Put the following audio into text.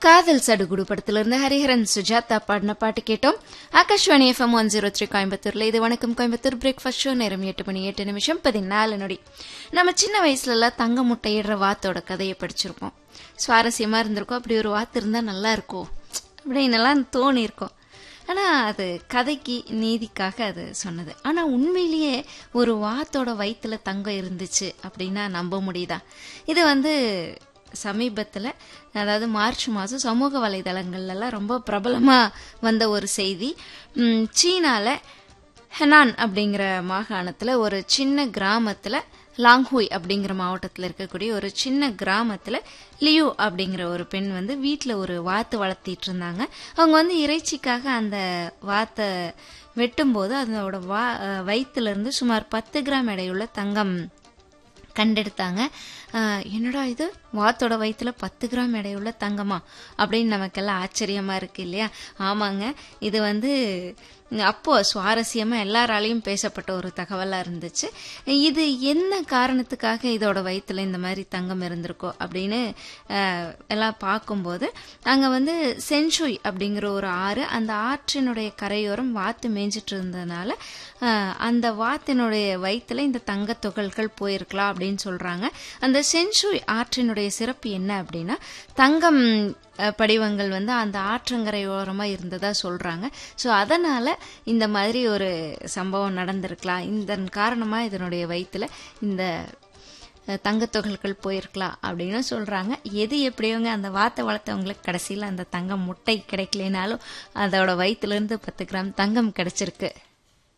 காதல் சடுகுடு படத்திலிருந்து ஹரிஹரன் சுஜாதா பாடின பாட்டு கேட்டோம் Akashvani FM one zero three கோயம்புத்தூர்ல இது வணக்கம் கோயம்புத்தூர் பிரேக்ஃபாஸ்ட் ஷோ நேரம் எட்டு மணி எட்டு நிமிஷம் பதினாலு நொடி நம்ம சின்ன வயசுல எல்லாம் தங்க முட்டையிடுற வாத்தோட கதையை படிச்சிருப்போம் சுவாரஸ்யமா இருந்திருக்கும் அப்படி ஒரு வாத்து இருந்தா நல்லா இருக்கும் அப்படின்னுலாம் தோணி இருக்கும் ஆனா அது கதைக்கு நீதிக்காக அது சொன்னது ஆனா உண்மையிலேயே ஒரு வாத்தோட வயித்துல தங்கம் இருந்துச்சு அப்படின்னா நம்ப முடியுதா இது வந்து சமீபத்தில் அதாவது மார்ச் மாதம் சமூக வலைதளங்கள்லாம் ரொம்ப பிரபலமாக வந்த ஒரு செய்தி ம், சீனால ஹெனான் அப்படிங்கிற மாகாணத்தில் ஒரு சின்ன கிராமத்தில் லாங்ஹூய் அப்படிங்கிற மாவட்டத்தில் இருக்கக்கூடிய ஒரு சின்ன கிராமத்தில் லியூ அப்படிங்கிற ஒரு பெண் வந்து வீட்டில் ஒரு வாத்து வளர்த்திட்டு இருந்தாங்க அவங்க வந்து இறைச்சிக்காக அந்த வாத்தை வெட்டும்போது அதோட வா வயிற்றுல இருந்து சுமார் பத்து கிராம் எடையுள்ள தங்கம் கண்டெடுத்தாங்க ஆஹ், என்னடா இது வாத்தோட வயிற்றுல பத்து கிராம் எடையுள்ள தங்கமா அப்படின்னு நமக்கெல்லாம் ஆச்சரியமா இருக்கு இல்லையா ஆமாங்க இது வந்து அப்போ சுவாரஸ்யமா எல்லாராலையும் பேசப்பட்ட ஒரு தகவலா இருந்துச்சு இது என்ன காரணத்துக்காக இதோட வயிற்றுல இந்த மாதிரி தங்கம் இருந்திருக்கோ அப்படின்னு ஆஹ், எல்லாம் பார்க்கும்போது அங்க வந்து சென்ஷுய் அப்படிங்கிற ஒரு ஆறு அந்த ஆற்றினுடைய கரையோரம் வாத்து மேய்ஞ்சிட்டு இருந்ததுனால ஆஹ், அந்த வாத்தினுடைய வயிற்றுல இந்த தங்க துகள்கள் போயிருக்கலாம் அப்படின்னு சொல்றாங்க அந்த சென்ஷுய் ஆற்றினுடைய சிறப்பு என்ன அப்படின்னா தங்கம் அஹ், படிவங்கள் வந்து அந்த ஆற்றங்கரையோரமா இருந்ததா சொல்றாங்க ஸோ அதனால இந்த மாதிரி ஒரு சம்பவம் நடந்திருக்கலாம் இதன் காரணமா இதனுடைய வயிற்றுல இந்த அஹ், தங்கத்துகள்கள் போயிருக்கலாம் அப்படின்னு சொல்றாங்க எது எப்படியோங்க அந்த வாத்தை வளர்த்தவங்களுக்கு கடைசியில் அந்த தங்கம் முட்டை கிடைக்கலனாலும் அதோட வயிற்றுல இருந்து பத்து கிராம் தங்கம் கிடைச்சிருக்கு